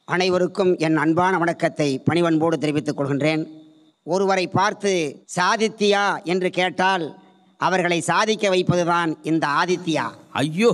அனைவருக்கும் என் அன்பான வணக்கத்தை பணிவன்போடு தெரிவித்துக் கொள்கின்றேன் ஒருவரை பார்த்து சாதித்தியா என்று கேட்டால் அவர்களை சாதிக்க வைப்பதுதான் இந்த ஆதித்யா ஐயோ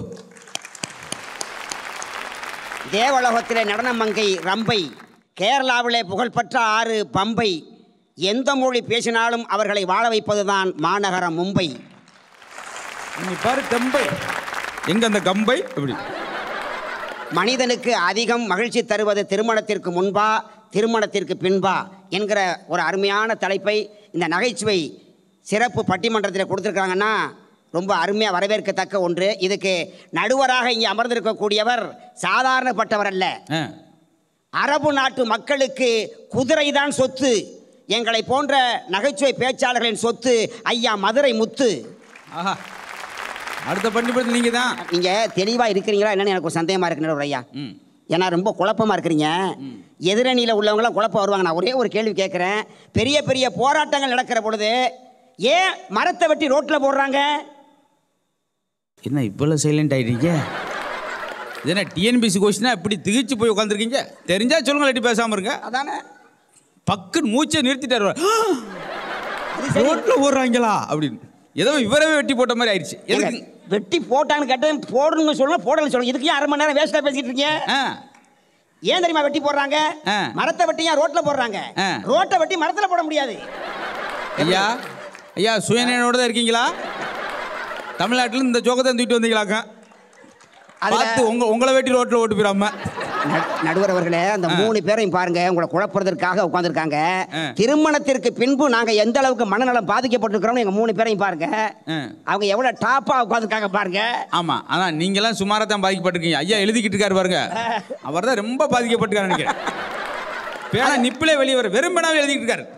தேவலோகத்திலே நடனமங்கை ரம்பை கேரளாவிலே புகழ்பெற்ற ஆறு பம்பை எந்த மொழி பேசினாலும் அவர்களை வாழ வைப்பதுதான் மாநகரம் மும்பை நீ பாரு கம்பை எங்க அந்த கம்பை எப்படி மனிதனுக்கு அதிகம் மகிழ்ச்சி தருவது திருமணத்திற்கு முன்பா திருமணத்திற்கு பின்பா என்கிற ஒரு அருமையான தலைப்பை இந்த நகைச்சுவை சிறப்பு பட்டிமன்றத்தில் கொடுத்துருக்காங்கன்னா ரொம்ப அருமையாக வரவேற்கத்தக்க ஒன்று இதுக்கு நடுவராக இங்கே அமர்ந்திருக்கக்கூடியவர் சாதாரணப்பட்டவர் அல்ல ஆ, அரபு நாட்டு மக்களுக்கு குதிரை தான் சொத்து எங்களை போன்ற நகைச்சுவை பேச்சாளர்களின் சொத்து ஐயா மதுரை முத்து ஆஹா அடுத்த பண்டிபத்தில் நீங்க தான் நீங்கள் தெளிவாக இருக்கிறீங்களா என்னன்னு எனக்கு ஒரு சந்தேகமாக இருக்கு நடுவர் ஐயா ம் ஏன்னா ரொம்ப குழப்பமா இருக்கிறீங்க எதிரணியில் உள்ளவங்களாம் குழப்பம் வருவாங்க நான் ஒரே ஒரு கேள்வி கேட்குறேன் பெரிய பெரிய போராட்டங்கள் நடக்கிற பொழுது ஏன் மரத்தை வெட்டி ரோட்டில் போடுறாங்க என்ன இவ்வளோ சைலண்ட் ஆயிட்டீங்க இது என்ன டிஎன்பிசி கொஸ்டினா இப்படி திகிச்சு போய் உட்காந்துருக்கீங்க தெரிஞ்சா சொல்லுங்க இல்லாட்டி பேசாம இருங்க அதானே பக்குன்னு மூச்சை நிறுத்திட்டாரு ரோட்ல போடுறாங்களா அப்படின்னு ஏதோ இவரவே வெட்டி போட்ட மாதிரி ஆயிடுச்சு ஏங்க, எதுக்கு வெட்டி போட்டான்னு கேட்டேன் போடணும்னு சொல்லுங்க போடணும்னு சொல்லுங்க இதுக்கு ஏன் அரை மணி நேரம் வேஸ்ட்டாக பேசிட்டு இருக்கீங்க ஆ ஏன் தெரியுமா வெட்டி போடுறாங்க ஆ. மரத்தை வெட்டி ஏன் ரோட்ல போடுறாங்க ஆ. ரோட்டை வெட்டி மரத்துல போட முடியாது ஐயா ஐயா சுயநலனோட தான் இருக்கீங்களா தமிழ்நாட்டில் இந்த ஜோக்கத்தை தூக்கிட்டு வந்தீங்களாக்கா அதுல- பார்த்து உங்க உங்களை வெட்டி ரோட்டில் ஓட்டு போயிடாம நடு- நடுவர் அவர்களே அந்த மூணு பேரையும் பாருங்க உங்களை குழப்பறதற்காக உட்காந்துருக்காங்க ஆ. திருமணத்திற்கு பின்பு நாங்க எந்த அளவுக்கு மனநலம் பாதிக்கப்பட்டிருக்கிறோம் எங்க மூணு பேரையும் பாருங்க ஆ. அவங்க எவ்வளவு டாப்பா உட்காந்துருக்காங்க பாருங்க ஆமா அதான் நீங்கெல்லாம் சுமாரா தான் பாதிக்கப்பட்டிருக்கீங்க ஐயா எழுதிக்கிட்டு இருக்காரு பாருங்க அவர் தான் ரொம்ப பாதிக்கப்பட்டிருக்காரு நினைக்கிறேன் பேனா நிப்பிலே வெளியே வர வெறும் பேனாவே எழுதிக்கிட்டு இருக்காரு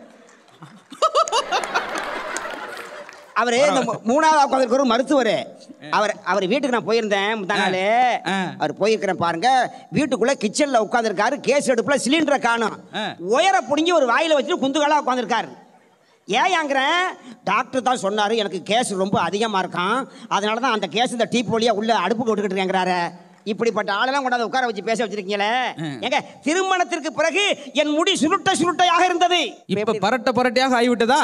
அவரு இந்த மூ- மூணாவது உட்காந்துருக்கிற மருத்துவர் அவர் அவர் வீட்டுக்கு நான் போயிருந்தேன் முந்தானாலே ஆ. அவர் போயிருக்கிறேன் பாருங்க வீட்டுக்குள்ள கிச்சன்ல உட்காந்துருக்காரு கேஸ் அடுப்புல சிலிண்டரை காணும் ஆ. உயர பிடுங்கி ஒரு வாயில வச்சுட்டு குந்துகளா உட்காந்துருக்காரு ஏயாங்கிறேன் டாக்டர் தான் சொன்னாரு எனக்கு கேஸ் ரொம்ப அதிகமா இருக்கான் அதனால தான் அந்த கேஸ் இந்த டீப் வழியா உள்ள அடுப்புக்கு விட்டுக்கிட்டு இருக்கேங்கிறாரு இப்படிப்பட்ட ஆளெல்லாம் கொண்டாந்து உட்கார வச்சு பேச வச்சிருக்கீங்களே எங்க திருமணத்திற்கு பிறகு என் முடி சுருட்ட சுருட்டையாக இருந்தது இப்ப பரட்ட பரட்டையாக ஆகிவிட்டதா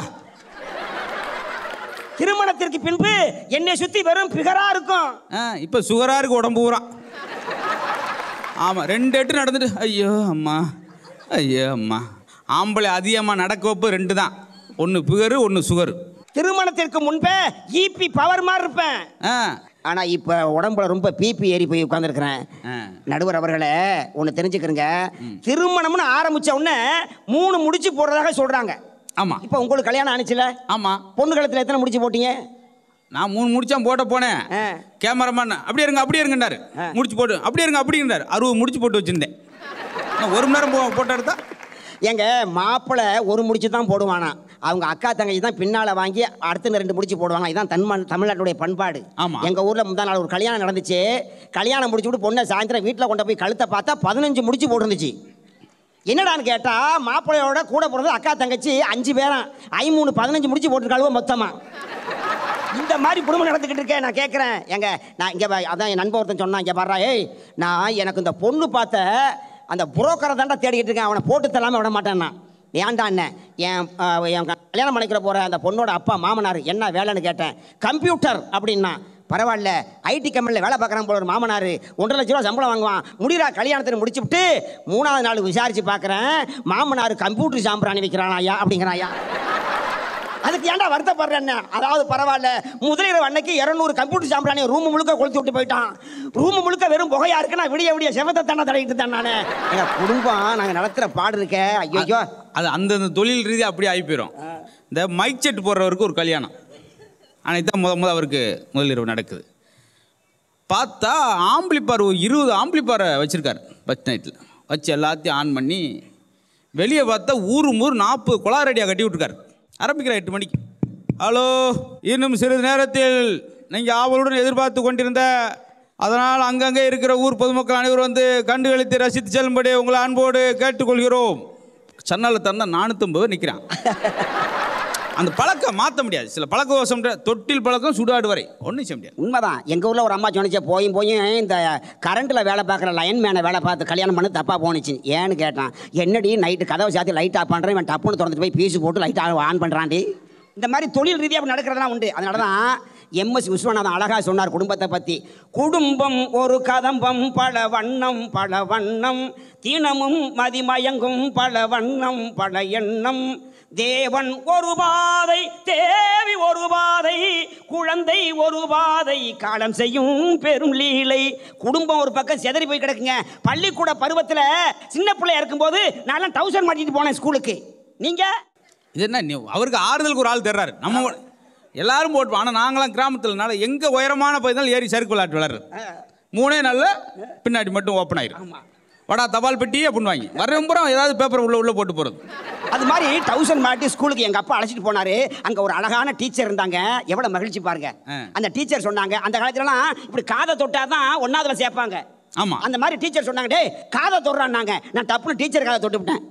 திருமணத்திற்கு பின்பு என்னை சுத்தி வெறும் பிகரா இருக்கும் ஆ, இப்ப சுகரா இருக்கு உடம்பு பூரா ஆமா ரெண்டு எட்டு நடந்துட்டு ஐயோ அம்மா ஐயோ அம்மா ஆம்பளை அதிகமாக நடக்க வைப்பு ரெண்டு தான் ஒன்று பிகரு ஒன்று சுகரு திருமணத்திற்கு முன்பே ஈபி பவர் மாதிரி இருப்பேன் ஆ ஆனா இப்ப உடம்புல ரொம்ப பிபி ஏறி போய் உட்காந்துருக்கிறேன் ஆ. நடுவர் அவர்களே ஒன்று தெரிஞ்சுக்கிறங்க திருமணம்னு ஆரம்பிச்ச உடனே மூணு முடிச்சு போடுறதாக சொல்றாங்க ஆமா இப்போ உங்களுக்கு கல்யாணம் ஆனிச்சுல ஆமா பொண்ணு கழுத்துல எத்தனை முடிச்சு போட்டீங்க நான் மூணு முடிச்சா போட்ட போனேன் ஆ. கேமராமேன் அப்படியே இருங்க அப்படியே இருங்கண்டாரு ஆ. முடிச்சு போட்டு அப்படியே இருங்க அப்படியே இருந்தாரு அறுபது முடிச்சு போட்டு வச்சிருந்தேன் நான் ஒரு மணி நேரம் போ- போட்டா எடுத்தா எங்க மாப்பிள்ளை ஒரு முடிச்சு தான் போடுவானா அவங்க அக்கா தங்கச்சி தான் பின்னால வாங்கி அடுத்த ரெண்டு முடிச்சு போடுவாங்க இதுதான் தன்மன் தமிழ்நாட்டுடைய பண்பாடு ஆமா. எங்க ஊர்ல முந்தா நாள் ஒரு கல்யாணம் நடந்துச்சு கல்யாணம் முடிச்சு விட்டு பொண்ணை சாயந்தரம் வீட்டில் கொண்டு போய் கழுத்தை பார்த்தா பதினஞ்சு முடிச்சு போட்டுருந்துச்சு என்னடான்னு கேட்டா மாப்பிள்ளையோட கூட பிறந்தது அக்கா தங்கச்சி அஞ்சு பேரும் ஐமூணு பதினஞ்சு முடிச்சு போட்டிருக்காளுவோ மொத்தமா இந்த மாதிரி குடும்பம் நடந்துக்கிட்டு இருக்கேன் நான் கேட்குறேன் எங்க நான் இங்கே அதான் என் நண்பர் ஒருத்தன் சொன்னான் இங்கே பாடுறா ஏய் நான் எனக்கு இந்த பொண்ணு பார்த்த அந்த புரோக்கரை தாண்டா தேடிக்கிட்டு இருக்கேன் அவனை போட்டு தள்ளாமல் விட மாட்டேன் நான் ஏன்டா அண்ணன் என் அஹ், என் கல்யாணம் பண்ணிக்கிற போகிற அந்த பொண்ணோட அப்பா மாமனார் என்ன வேலைன்னு கேட்டேன் கம்ப்யூட்டர் அப்படின்னா பரவாயில்ல ஐடி கம்பெனியில் வேலை பார்க்குறான் போல ஒரு மாமனார் ஒன்றரை லட்ச ரூபா சம்பளம் வாங்குவான் முடிகிறா கல்யாணத்தை முடிச்சு விட்டு மூணாவது நாள் விசாரிச்சு பார்க்குறேன் மாமனார் கம்ப்யூட்டர் சாம்பிராணி வைக்கிறான் ஐயா அப்படிங்கிறான் ஐயா அதுக்கு ஏன்டா வருத்தப்படுறேன் அதாவது பரவாயில்ல முதலிரவு அன்னைக்கு இரநூறு கம்ப்யூட்டர் சாம்பிராணி ரூம் முழுக்க கொளுத்தி விட்டு போயிட்டான் ரூம் முழுக்க வெறும் புகையா இருக்கு நான் விடிய விடிய செவத்தை தானே தடவிட்டு தான் நானு எங்க குடும்பம் நாங்க நடத்துற பாடு இருக்க ஐயோ அது அந்தந்த தொழில் ரீதியாக அப்படியே ஆகி போயிடும் இந்த மைக் செட் போடுறவருக்கு ஒரு கல்யாணம் அன்னைக்கு தான் முத முத அவருக்கு முதலிரவு நடக்குது பார்த்தா ஆம்பிளிப்பார் ஒரு இருபது ஆம்பிளிப்பாரை வச்சுருக்காரு ஃபஸ்ட் நைட்டில் வச்சு எல்லாத்தையும் ஆன் பண்ணி வெளியே பார்த்தா ஊரு ஊர் நாற்பது குளாரடியாக கட்டி விட்டுருக்காரு ஆரம்பிக்கிற எட்டு மணிக்கு ஹலோ இன்னும் சிறிது நேரத்தில் நீங்கள் ஆவலுடன் எதிர்பார்த்து கொண்டிருந்த அதனால் அங்கங்கே இருக்கிற ஊர் பொதுமக்கள் அனைவரும் வந்து கண்டுகளித்து ரசித்து செல்லும்படி உங்களை அன்போடு கேட்டுக்கொள்கிறோம் சன்னால திறந்தா நானூற்றம்பது நிற்கிறான் அந்த பழக்கம் மாற்ற முடியாது சில பழக்க தோஷம் தொட்டில் பழக்கம் சுடாடு வரை ஒன்றும் செய்ய முடியாது உண்மைதான் எங்கள் ஊரில் ஒரு அம்மா சொன்னிச்சு போயும் போயும் இந்த கரண்ட்டில் வேலை பார்க்குற லைன் மேனை வேலை பார்த்து கல்யாணம் பண்ணி தப்பாக போணுச்சு ஏன்னு கேட்டான் என்னடி நைட்டு கதவை சாத்தி லைட் ஆஃப் பண்ணுறேன் இவன் டப்புன்னு திறந்துட்டு போய் பீஸு போட்டு லைட் ஆன் பண்ணுறான்டி இந்த மாதிரி தொழில் ரீதியாக அப்படி நடக்கிறதெல்லாம் உண்டு அதனால தான் எம்எஸ் விஸ்வநாதன் அழகா சொன்னார் குடும்பத்தை பற்றி குடும்பம் ஒரு கதம்பம் பல வண்ணம் பல வண்ணம் தினமும் மதிமயங்கும் பல வண்ணம் பல எண்ணம் தேவன் ஒரு பாதை தேவி ஒரு பாதை குழந்தை ஒரு பாதை காலம் செய்யும் பெரும் லீலை குடும்பம் ஒரு பக்கம் செதறி போய் கிடக்குங்க பள்ளிக்கூட பருவத்தில் சின்ன பிள்ளையா இருக்கும்போது நான் தௌசண்ட் மாட்டிட்டு போனேன் ஸ்கூலுக்கு நீங்கள் இது என்ன நீ அவருக்கு ஆறுதலுக்கு ஒரு ஆள் தர்றாரு நம்ம எல்லாரும் போட்டு ஆனால் நாங்களாம் கிராமத்துலனால எங்கே உயரமான பகுதியில் ஏறி சறுக்கு விளையாட்டு விளாட்றது மூணே நாளில் பின்னாடி மட்டும் ஓப்பன் ஆயிரும் வடா தபால் பெட்டி அப்படின்னு வாங்கி வரம்புறம் ஏதாவது பேப்பர் உள்ள உள்ள போட்டு போகிறது அது மாதிரி தௌசண்ட் மாட்டி ஸ்கூலுக்கு எங்க அப்பா அழைச்சிட்டு போனாரு அங்க ஒரு அழகான டீச்சர் இருந்தாங்க எவ்வளவு மகிழ்ச்சி பாருங்க ஆ. அந்த டீச்சர் சொன்னாங்க அந்த காலத்துலலாம் இப்படி காதை தொட்டாதான் ஒன்னாவதுல சேர்ப்பாங்க ஆமா. அந்த மாதிரி டீச்சர் சொன்னாங்க டேய் காதை தொடுறான்னாங்க நான் டப்புனு டீச்சர் காதை தொட்டு விட்டேன்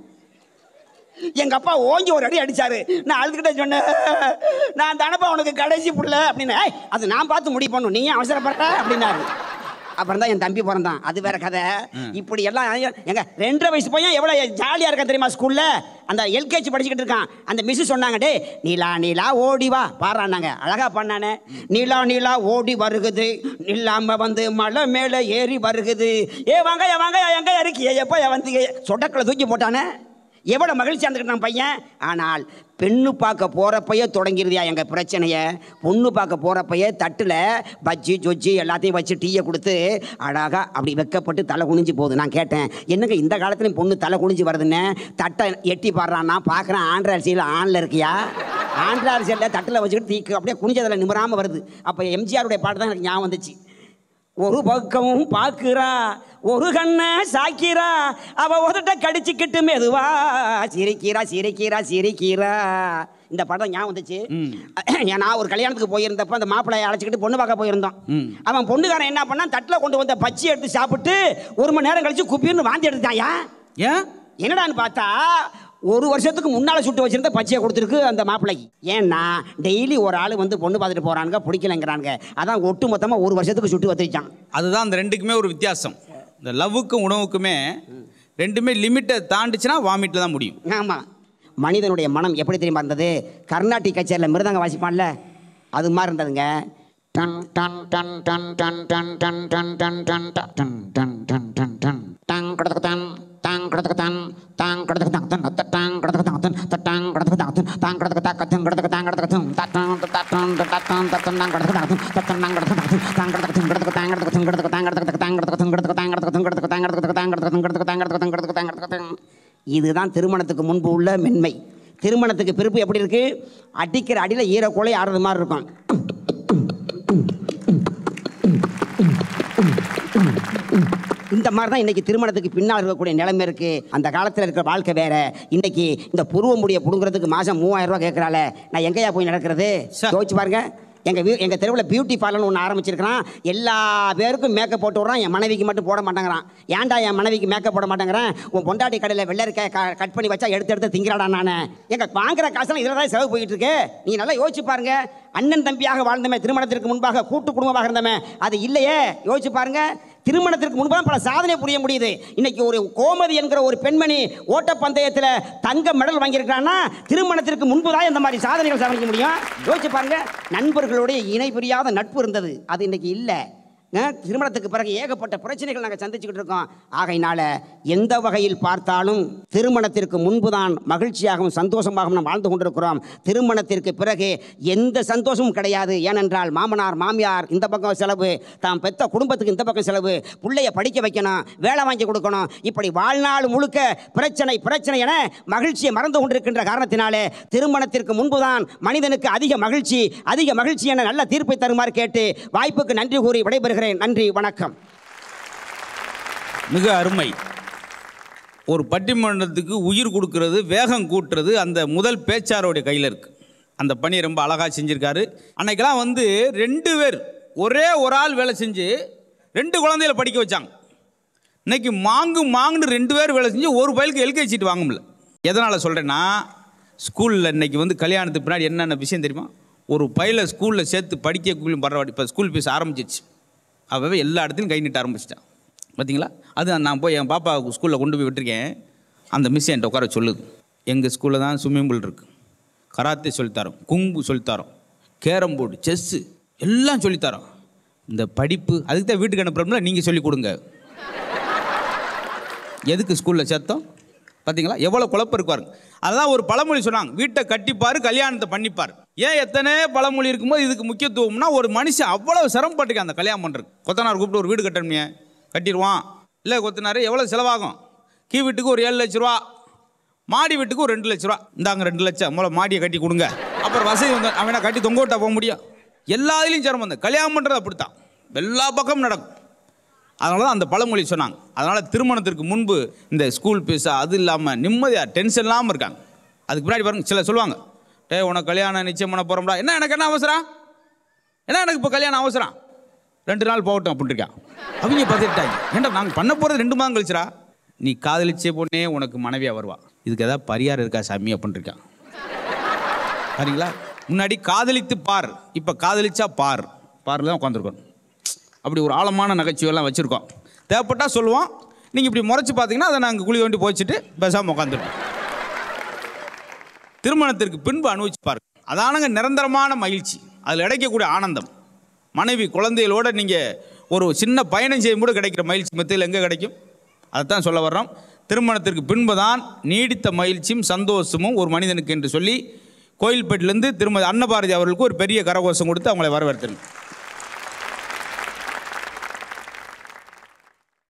எங்க அப்பா ஓங்கி ஒரு அடி அடிச்சாரு நான் அழுதுகிட்டே சொன்னேன் நான் தானப்பா உனக்கு கடைசி புள்ள அப்படின்னு "ஏய், அது நான் பார்த்து முடிவு பண்ணும் நீ ஏன் அவசரப்பட்ட அப்படின்னாரு அப்புறம் தான் என் தம்பி பிறந்தான் அது வேற கதை இப்படி எல்லாம் எங்க ரெண்டரை வயசு பையன் எவ்வளவு ஜாலியா இருக்கான் தெரியுமா ஸ்கூல்ல அந்த எல்கேஜி படிச்சுக்கிட்டு இருக்கான் அந்த மிஸ் சொன்னாங்க டே நீலா நீலா ஓடி வா பாடுறானாங்க அழகா பண்ணானே நீலா நீலா ஓடி வருகுது நில்லாம வந்து மலை மேல ஏறி வருகுது ஏ வாங்க ஏ வாங்க எங்க இருக்கிய எப்போ வந்து சொடக்கில் தூக்கி போட்டானே எவ்வளோ மகிழ்ச்சியாக இருந்துக்கிட்டான் பையன் ஆனால் பெண்ணு பார்க்க போகிறப்பயே தொடங்கிருதியா எங்கள் பிரச்சனையை பொண்ணு பார்க்க போகிறப்பயே தட்டில் பஜ்ஜி ஜொஜ்ஜி எல்லாத்தையும் வச்சு டீயை கொடுத்து அழகாக அப்படி வெக்கப்பட்டு தலை குனிஞ்சு போகுது நான் கேட்டேன் என்னங்க இந்த காலத்துலையும் பொண்ணு தலை குனிஞ்சு வருதுன்னு தட்டை எட்டி பாடுறான் நான் பார்க்குறேன் ஆண்ட்ராய்டு அரிசியில் ஆணில் இருக்கியா ஆண்ட்ராய்டு அரிசியில் தட்டில் வச்சுக்கிட்டு தீக்கு அப்படியே குனிஞ்சதில் நிமிராமல் வருது அப்போ எம்ஜிஆருடைய பாட்டு தான் எனக்கு ஞாபகம் வந்துச்சு ஒரு பக்கமும் பார்க்கிறா ஒரு கண்ணை சாக்கிறா அவ உதட்ட கடிச்சுக்கிட்டு மெதுவா சிரிக்கிறா சிரிக்கிறா சிரிக்கிறா இந்த படம் ஞாபகம் வந்துச்சு ஏன்னா ஒரு கல்யாணத்துக்கு போயிருந்தப்ப அந்த மாப்பிள்ளையை அழைச்சிக்கிட்டு பொண்ணு பார்க்க போயிருந்தோம் அவன் பொண்ணுக்காரன் என்ன பண்ணான் தட்டில் கொண்டு வந்த பச்சி எடுத்து சாப்பிட்டு ஒரு மணி நேரம் கழிச்சு குப்பின்னு வாந்தி எடுத்துட்டாயா ஏன் என்னடான்னு பார்த்தா ஒரு வருஷத்துக்கு முன்னால சுட்டு வச்சிருந்த பச்சையை கொடுத்துருக்கு அந்த மாப்பிள்ளைக்கு ஏன்னா டெய்லி ஒரு ஆள் வந்து பொண்ணு பார்த்துட்டு போறானுங்க பிடிக்கலங்கிறானுங்க அதான் ஒட்டு மொத்தமாக ஒரு வருஷத்துக்கு சுட்டு வச்சிருச்சான் அதுதான் அந்த ரெண்டுக்குமே ஒரு வித்தியாசம் இந்த லவ்வுக்கும் உணவுக்குமே ரெண்டுமே லிமிட்டை தாண்டிச்சுன்னா வாமிட்டில் தான் முடியும் ஆமாம் மனிதனுடைய மனம் எப்படி தெரியுமா இருந்தது கர்நாடிக் கச்சேரியில் மிருதங்க வாசிப்பான்ல அது மாதிரி இருந்ததுங்க டன் டன் டன் டன் டன் டன் டன் டன் டன் டன் டன் டன் டன் டன் டன் டாங் கடத்துக்கு தான் டாங் கடத்துக்கு தான் டாங் கடத்துக்கு தான் தன் அத்த டாங் கடத்துக்கு தான் தன் தட்டாங் கடத்துக்கு தான் தன் டாங் கடத்துக்கு தாக்க தன் கடத்துக்கு தாங் கடத்துக்கு தன் தட்டாங் தட்டாங் தட்டாங் தத்தன் டாங் கடத்துக்கு தான் தத்தன் டாங் கடத்துக்கு தான் தாங் கடத்துக்கு தன் கடத்துக்கு தாங் கடத்துக்கு தன் கடத்துக்கு தாங் கடத்துக்கு தாங் கடத்துக்கு தன் கடத்துக்கு தாங் கடத்துக்கு தன் கடத்துக்கு தாங் கடத்துக்கு தாங் கடத்துக்கு தன் கடத்துக்கு தாங் கடத்துக்கு தன் கடத்துக்கு தாங் கடத்துக்கு தன் இதுதான் திருமணத்துக்கு முன்பு உள்ள மென்மை திருமணத்துக்கு பிறப்பு எப்படி இருக்கு அடிக்கிற அடியில் ஈரக்கோலை ஆடுறது மாதிரி இருக்கும் இந்த மாதிரி தான் இன்னைக்கு திருமணத்துக்கு பின்னால் இருக்கக்கூடிய நிலைமை இருக்கு அந்த காலத்தில் இருக்கிற வாழ்க்கை வேற இன்னைக்கு இந்த புருவ முடியை புடுங்கிறதுக்கு மாசம் மூவாயிரம் ரூபாய் கேட்கறால நான் எங்கேயா போய் நடக்கிறது சார். யோசிச்சு பாருங்க எங்க வீ எங்க தெருவில் பியூட்டி பார்லர்னு ஒன்று ஆரம்பிச்சிருக்கிறான் எல்லா பேருக்கும் மேக்கப் போட்டு விட்றான் என் மனைவிக்கு மட்டும் போட மாட்டேங்கிறான் ஏன்டா என் மனைவிக்கு மேக்கப் போட மாட்டேங்கிறேன் உன் பொண்டாட்டி கடையில் வெள்ளரிக்காய் க- கட் பண்ணி வச்சா எடுத்து எடுத்து திங்கிறாடா நான் எங்க வாங்குற காசெல்லாம் இதில் தான் செலவு போயிட்டு இருக்கு நீ நல்லா யோசிச்சு பாருங்க அண்ணன் தம்பியாக வாழ்ந்தமே திருமணத்திற்கு முன்பாக கூட்டு குடும்பமாக இருந்தமே அது இல்லையே யோசிச்சு பாருங்க திருமணத்திற்கு முன்பாக பல சாதனை புரிய முடியுது இன்னைக்கு ஒரு கோமதி என்கிற ஒரு பெண்மணி ஓட்டப்பந்தயத்தில் தங்க மெடல் வாங்கியிருக்கான்னா திருமணத்திற்கு முன்பு தான் இந்த மாதிரி சாதனைகள் சாதிக்க முடியும் யோசிச்சு பாருங்க நண்பர்களுடைய இணை புரியாத நட்பு இருந்தது அது இன்னைக்கு இல்லை அஹ், திருமணத்துக்கு பிறகு ஏகப்பட்ட பிரச்சனைகள் நாங்கள் சந்திச்சுக்கிட்டு இருக்கோம் ஆகையினால எந்த வகையில் பார்த்தாலும் திருமணத்திற்கு முன்புதான் மகிழ்ச்சியாகவும் சந்தோஷமாகவும் நாம் வாழ்ந்து கொண்டிருக்கிறோம் திருமணத்திற்கு பிறகு எந்த சந்தோஷமும் கிடையாது ஏனென்றால் மாமனார் மாமியார் இந்த பக்கம் செலவு தாம் பெத்த குடும்பத்துக்கு இந்த பக்கம் செலவு பிள்ளைய படிக்க வைக்கணும் வேலை வாங்கி கொடுக்கணும் இப்படி வாழ்நாள் முழுக்க பிரச்சனை பிரச்சனை என மகிழ்ச்சியை மறந்து கொண்டிருக்கின்ற காரணத்தினாலே திருமணத்திற்கு முன்புதான் மனிதனுக்கு அதிக மகிழ்ச்சி அதிக மகிழ்ச்சி என நல்ல தீர்ப்பை தருமாறு கேட்டு வாய்ப்புக்கு நன்றி கூறி விடைபெறுகிறேன் நன்றி வணக்கம் மிக அருமை ஒரு பட்டிமன்றத்துக்கு உயிர் கொடுக்கறது வேகம் கூட்டுறது அந்த முதல் பேச்சாரோடைய கையில் இருக்கு அந்த பணியை ரொம்ப அழகாக செஞ்சிருக்காரு அன்னைக்கெல்லாம் வந்து ரெண்டு பேர் ஒரே ஒரு ஆள் வேலை செஞ்சு ரெண்டு குழந்தைகளை படிக்க வச்சாங்க இன்னைக்கு மாங்கு மாங்குன்னு ரெண்டு பேர் வேலை செஞ்சு ஒரு பயலுக்கு எல்கே சீட் வாங்க முடியல எதனால் சொல்கிறேன்னா ஸ்கூலில் இன்னைக்கு வந்து கல்யாணத்துக்கு பின்னாடி என்னென்ன விஷயம் தெரியுமா ஒரு பையில ஸ்கூலில் சேர்த்து படிக்க பரவாயில்ல இப்போ ஸ்கூல் ஃபீஸ் ஆரம்பிச்சிருச்சு அவவே எல்லா இடத்துலையும் கை நீட்ட ஆரம்பிச்சிட்டான் பார்த்தீங்களா அது நான் போய் என் பாப்பா ஸ்கூலில் கொண்டு போய் விட்டுருக்கேன் அந்த மிஸ் என்கிட்ட உட்கார சொல்லுது எங்கள் ஸ்கூலில் தான் ஸ்விம்மிங் பூல் இருக்குது கராத்தே சொல்லித்தரோம் குங்கு சொல்லித்தரோம் கேரம் போர்டு செஸ்ஸு எல்லாம் சொல்லித்தரோம் இந்த படிப்பு அதுக்கு தான் வீட்டுக்கு அனுப்புறோம்ல நீங்கள் சொல்லிக் கொடுங்க எதுக்கு ஸ்கூலில் சேர்த்தோம் பார்த்தீங்களா எவ்வளோ குழப்பம் இருக்கு பாருங்க அதுதான் ஒரு பழமொழி சொன்னாங்க வீட்டை கட்டிப்பார் கல்யாணத்தை பண்ணிப்பார் ஏன் எத்தனை பழமொழி இருக்கும்போது இதுக்கு முக்கியத்துவம்னா ஒரு மனுஷன் அவ்வளோ சிரமப்பட்டுக்க அந்த கல்யாணம் பண்ணுறது கொத்தனார் கூப்பிட்டு ஒரு வீடு கட்டணுமே கட்டிடுவான் இல்லை கொத்தனார் எவ்வளோ செலவாகும் கீ வீட்டுக்கு ஒரு ஏழு லட்ச ரூபா மாடி வீட்டுக்கு ஒரு ரெண்டு லட்ச ரூபா இந்தாங்க ரெண்டு லட்சம் முதல்ல மாடியை கட்டி கொடுங்க அப்புறம் வசதி வந்து அவனை கட்டி தொங்க விட்டா போக முடியும் எல்லா இதுலேயும் சிரமம் வந்து கல்யாணம் பண்ணுறது அப்படித்தான் எல்லா பக்கமும் நடக்கும் அதனால தான் அந்த பழமொழி சொன்னாங்க அதனால் திருமணத்திற்கு முன்பு இந்த ஸ்கூல் ஃபீஸ் அது இல்லாமல் நிம்மதியாக டென்ஷன் இல்லாமல் இருக்காங்க அதுக்கு முன்னாடி பாருங்க சில சொல்லுவாங்க டே உனக்கு கல்யாணம் நிச்சயம் பண்ண போகிறோம்டா என்ன எனக்கு என்ன அவசரம் என்ன எனக்கு இப்போ கல்யாணம் அவசரம் ரெண்டு நாள் போகட்டும் அப்படின்னு இருக்கான் அவங்க பார்த்துட்டாங்க ஏன்டா நாங்கள் பண்ண போகிறது ரெண்டு மாதம் கழிச்சுடா நீ காதலிச்சே பொண்ணே உனக்கு மனைவியாக வருவா இதுக்கு ஏதாவது பரிகாரம் இருக்கா சாமி அப்படின்னு இருக்கான் சரிங்களா முன்னாடி காதலித்து பார் இப்போ காதலிச்சா பார் பாரில் தான் உட்காந்துருக்கோம் அப்படி ஒரு ஆழமான நகைச்சுவையெல்லாம் வச்சுருக்கோம் தேவைப்பட்டா சொல்லுவோம் நீங்கள் இப்படி முறைச்சி பார்த்தீங்கன்னா அதை நாங்கள் குழி வண்டி போச்சுட்டு பேசாமல் உட்காந்துருக்கோம் திருமணத்திற்கு பின்பு அனுபவிச்சு பாருங்க அதானங்க நிரந்தரமான மகிழ்ச்சி அதில் கிடைக்கக்கூடிய ஆனந்தம் மனைவி குழந்தைகளோட நீங்கள் ஒரு சின்ன பயணம் செய்யும் கூட கிடைக்கிற மகிழ்ச்சி மத்தியில் எங்கே கிடைக்கும் அதைத்தான் சொல்ல வர்றோம் திருமணத்திற்கு பின்பு தான் நீடித்த மகிழ்ச்சியும் சந்தோஷமும் ஒரு மனிதனுக்கு என்று சொல்லி கோயில்பேட்டிலேருந்து திருமதி அன்னபாரதி அவர்களுக்கு ஒரு பெரிய கரகோஷம் கொடுத்து அவங்களை வரவேற்கிறேன்